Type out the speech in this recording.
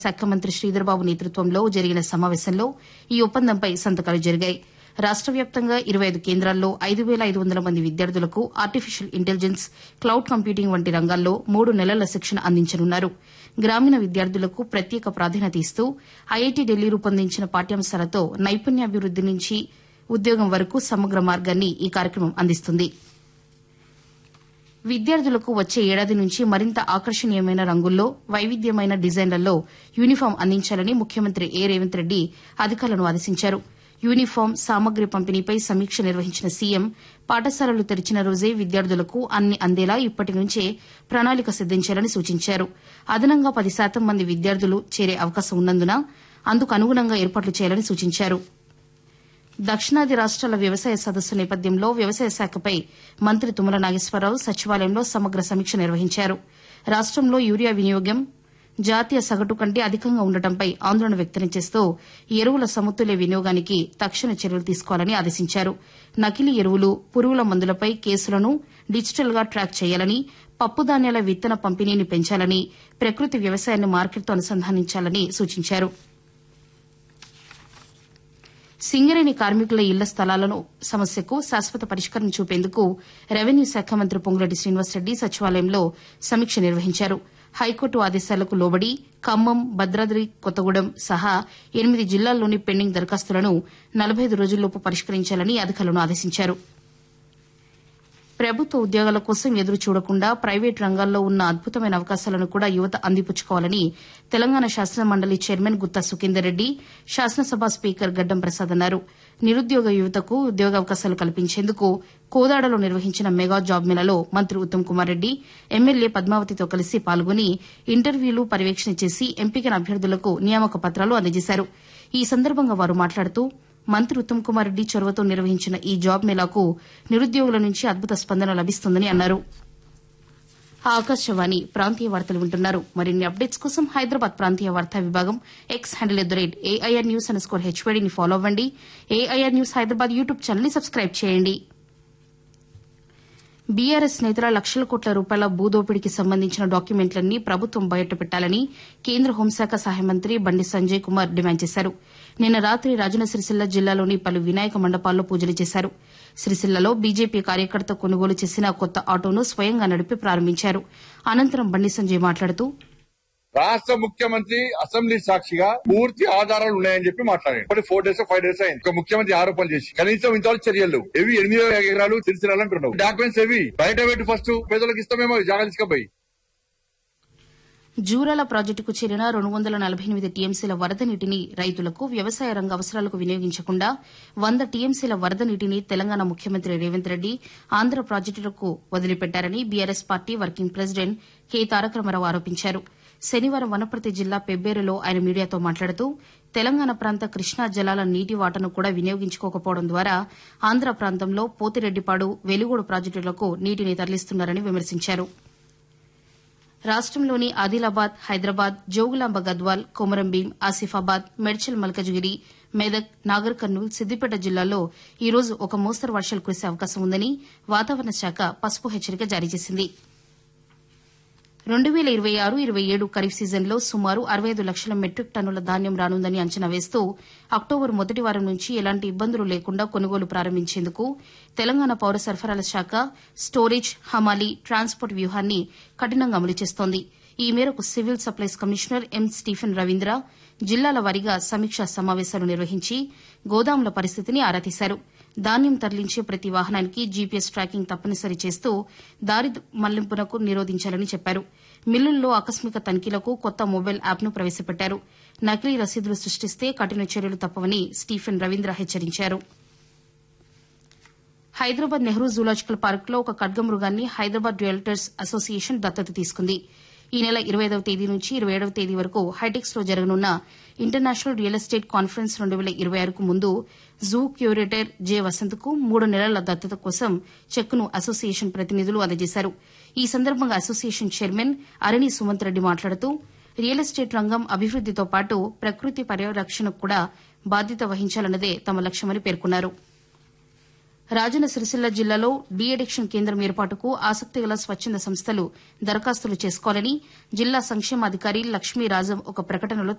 శాఖ మంత్రి శ్రీధర్బాబు నేతృత్వంలో జరిగిన సమావేశంలో ఈ ఒప్పందంపై సంతకాలు జరిగాయి రాష్ట వ్యాప్తంగా ఇరవై ఐదు కేంద్రాల్లో ఐదు వేల ఐదు వందల మంది విద్యార్థులకు ఆర్టిఫిషియల్ ఇంటెలిజెన్స్ క్లౌడ్ కంప్యూటింగ్ వంటి రంగాల్లో మూడు నెలల శిక్షణ అందించనున్నారు గ్రామీణ విద్యార్థులకు ప్రత్యేక ప్రాధాన్యత ఇస్తూ ఐఐటి ఢిల్లీ రూపొందించిన పాఠ్యాంశాలతో నైపుణ్యాభివృద్ది నుంచి ఉద్యోగం వరకు సమగ్ర మార్గాన్ని ఈ కార్యక్రమం అందిస్తుంది విద్యార్థులకు వచ్చే ఏడాది నుంచి మరింత ఆకర్షణీయమైన రంగుల్లో వైవిధ్యమైన డిజైన్లలో యూనిఫాం అందించాలని ముఖ్యమంత్రి ఏ రేవంత్ రెడ్డి అధికారులను ఆదేశించారు యూనిఫాం సామగ్రి పంపిణీపై సమీక్ష నిర్వహించిన సీఎం పాఠశాలలు తెరిచిన రోజే విద్యార్థులకు అన్ని అందేలా ఇప్పటి నుంచే ప్రణాళిక సిద్దించాలని సూచించారు అదనంగా పది శాతం మంది విద్యార్థులు చేరే అవకాశం ఉన్నందున అందుకు అనుగుణంగా ఏర్పాట్లు చేయాలని సూచించారు దక్షిణాది రాష్ట్రాల వ్యవసాయ సదస్సు నేపథ్యంలో వ్యవసాయ శాఖపై మంత్రి తుమ్మల నాగేశ్వరరావు సచివాలయంలో సమగ్ర సమీక్ష నిర్వహించారు రాష్టంలో యూరియా వినియోగం జాతీయ సగటు కంటే అధికంగా ఉండటంపై ఆందోళన వ్యక్తం చేస్తూ ఎరువుల సమతుల్య వినియోగానికి తక్షణ చర్యలు తీసుకోవాలని ఆదేశించారు నకిలీ ఎరువులు పురుగుల మందులపై కేసులను డిజిటల్ గా ట్రాక్ చేయాలని పప్పు ధాన్యాల విత్తన పంపిణీని పెంచాలని ప్రకృతి వ్యవసాయాన్ని మార్కెట్తో అనుసంధానించాలని సూచించారు సింగరేణి కార్మికుల ఇళ్ల స్థలాలను సమస్యకు శాశ్వత పరిష్కారం చూపేందుకు రెవెన్యూ శాఖ మంత్రి పొంగులేటి శ్రీనివాసరెడ్డి సచివాలయంలో సమీక్ష నిర్వహించారు హైకోర్టు ఆదేశాలకు లోబడి ఖమ్మం భద్రాద్రి కొత్తగూడెం సహా ఎనిమిది జిల్లాల్లోని పెండింగ్ దరఖాస్తులను నలభై ఐదు రోజుల్లోపు పరిష్కరించాలని అధికారులను ఆదేశించారు ప్రభుత్వ ఉద్యోగాల కోసం ఎదురు చూడకుండా ప్రైవేటు రంగాల్లో ఉన్న అద్భుతమైన అవకాశాలను కూడా యువత అందిపుచ్చుకోవాలని తెలంగాణ శాసన మండలి చైర్మన్ గుత్తా సుఖేందర్ రెడ్డి శాసనసభ స్పీకర్ గడ్డం ప్రసాద్ అన్నారు నిరుద్యోగ యువతకు ఉద్యోగావకాశాలు కల్పించేందుకు కోదాడలో నిర్వహించిన మెగా జాబ్ మేళలో మంత్రి ఉత్తమ్ కుమార్ రెడ్డి ఎమ్మెల్యే పద్మావతితో కలిసి పాల్గొని ఇంటర్వ్యూలు పర్యవేక్షణ చేసి ఎంపికైన అభ్యర్థులకు నియామక పత్రాలు అందజేశారు ఈ సందర్భంగా వారు మాట్లాడుతూ మంత్రి ఉత్తమ్ కుమార్ రెడ్డి చొరవతో నిర్వహించిన ఈ జాబ్ మేళాకు నిరుద్యోగుల నుంచి అద్భుత స్పందన లభిస్తుందని అన్నారు ఆకాశవాణి ప్రాంతీయ వార్తలు వింటున్నారు మరిన్ని అప్డేట్స్ కోసం హైదరాబాద్ ప్రాంతీయ వార్తా విభాగం X handle at the rate AIR news and score హెచ్వైడీని ఫాలో అవ్వండి AIR news Hyderabad YouTube channel ని సబ్స్క్రైబ్ చేయండి బీఆర్ఎస్ నేతల లక్షల కోట్ల రూపాయల భూదోపిడీకి సంబంధించిన డాక్యుమెంట్లన్నీ ప్రభుత్వం బయటపెట్టాలని కేంద్ర హోంశాఖ సహాయ మంత్రి బండి సంజయ్ కుమార్ డిమాండ్ చేశారు నిన్న రాత్రి రాజన్న సిరిసిల్ల జిల్లాలోని పలు వినాయక మండపాల్లో పూజలు చేశారు సిరిసిల్లలో బీజేపీ కార్యకర్త కొనుగోలు చేసిన కొత్త ఆటోను స్వయంగా నడిపి ప్రారంభించారు అనంతరం బండి సంజయ్ మాట్లాడుతూ రాష్ట్ర ముఖ్యమంత్రి అసెంబ్లీ సాక్షిగా పూర్తి ఆధారాలు ఉన్నాయని చెప్పి మాట్లాడారు ఇప్పుడు ఫోర్ డేస్ ఫైవ్ డేస్ అయింది ఒక ముఖ్యమంత్రి ఆరోపణలు చేసి కనీసం ఇంతవరకు చర్యలు ఎవి ఎనిమిది ఎకరాలు తెలిసిరాలంటున్నావు డాక్యుమెంట్స్ ఎవి బయట పెట్టి ఫస్ట్ పేదలకు ఇస్తామేమో జాగ్రత్తగా జూరాల ప్రాజెక్టుకు చేరిన రెండు వందల నలభై ఎనిమిది టీఎంసీల వరద నీటిని రైతులకు వ్యవసాయ రంగ అవసరాలకు వినియోగించకుండా వంద టీఎంసీల వరద నీటిని తెలంగాణ ముఖ్యమంత్రి రేవంత్ రెడ్డి ఆంధ్ర ప్రాజెక్టులకు వదిలిపెట్టారని BRS party working president K Taraka Ramarao ఆరోపించారు శనివారం వనపర్తి జిల్లా పెబ్బేరులో ఆయన మీడియాతో మాట్లాడుతూ తెలంగాణ ప్రాంత కృష్ణా జలాల నీటి వాటను కూడా వినియోగించుకోకపోవడం ద్వారా ఆంధ్ర ప్రాంతంలో పోతిరెడ్డిపాడు వెలుగోడు ప్రాజెక్టులకు నీటిని తరలిస్తున్నారని విమర్శించారు రాష్టంలోని ఆదిలాబాద్ హైదరాబాద్ జోగులాంబ గద్వాల్ కొమరంభీం ఆసిఫాబాద్ మెడ్చల్ మల్కజ్గిరి మెదక్ నాగర్ కర్నూల్ సిద్దిపేట జిల్లాల్లో ఈ రోజు ఒక మోస్తరు వర్షాలు కురిసే అవకాశం ఉందని వాతావరణ శాఖ పసుపు హెచ్చరిక జారీ చేసింది రెండు వేల ఇరవై ఆరు ఇరవై ఏడు ఖరీఫ్ సీజన్లో సుమారు అరవై ఐదు లక్షల మెట్రిక్ టన్నుల ధాన్యం రానుందని అంచనా వేస్తూ అక్టోబర్ మొదటి వారం నుంచి ఎలాంటి ఇబ్బందులు లేకుండా కొనుగోలు ప్రారంభించేందుకు తెలంగాణ పౌర సరఫరాల శాఖ స్టోరేజ్ హమాలీ ట్రాన్స్పోర్ట్ వ్యూహాన్ని కఠినంగా అమలు చేస్తోంది ఈ మేరకు civil supplies commissioner M Stephen Ravindra జిల్లాల వారీగా సమీక్షా సమావేశాలు నిర్వహించి గోదాముల పరిస్థితిని ఆరా తీశారు ధాన్యం తరలించే ప్రతి వాహనానికి జీపీఎస్ ట్రాకింగ్ తప్పనిసరి చేస్తూ దారి మళ్లింపునకు నిరోధించాలని చెప్పారు మిల్లుల్లో ఆకస్మిక తనిఖీలకు కొత్త మొబైల్ యాప్ను ప్రవేశపెట్టారు నకిలీ రసీదులు సృష్టిస్తే కఠిన చర్యలు తప్పవని స్టీఫెన్ రవీంద్ర హెచ్చరించారు హైదరాబాద్ నెహ్రూ జూలాజికల్ పార్కులో ఒక ఖడ్గమృగాన్ని హైదరాబాద్ రియల్టర్స్ అసోసియేషన్ దత్తత తీసుకుంది ఈ నెల ఇరవై ఐదవ తేదీ నుంచి ఇరవై ఏడవ తేదీ వరకు హైటెక్స్ లో జరగనున్న ఇంటర్నేషనల్ రియల్ ఎస్టేట్ కాన్ఫరెన్స్ రెండు వేల ఇరవై ఆరుకు ముందు జూ క్యూరేటర్ జె వసంత్ కు మూడు నెలల దత్తత కోసం చెక్కును అసోసియేషన్ ప్రతినిధులు అందజేశారు ఈ సందర్భంగా అసోసియేషన్ చైర్మన్ అరణి సుమంత్ రెడ్డి మాట్లాడుతూ రియల్ ఎస్టేట్ రంగం అభివృద్దితో పాటు ప్రకృతి పరిరక్షణకు కూడా బాధ్యత వహించాలన్నదే తమ లక్ష్యమని పేర్కొన్నారు రాజన్న సిరిసిల్ల జిల్లాలో డీ అడిక్షన్ కేంద్రం ఏర్పాటుకు ఆసక్తి గల స్వచ్ఛంద సంస్థలు దరఖాస్తులు చేసుకోవాలని జిల్లా సంక్షేమాధికారి లక్ష్మీరాజం ఒక ప్రకటనలో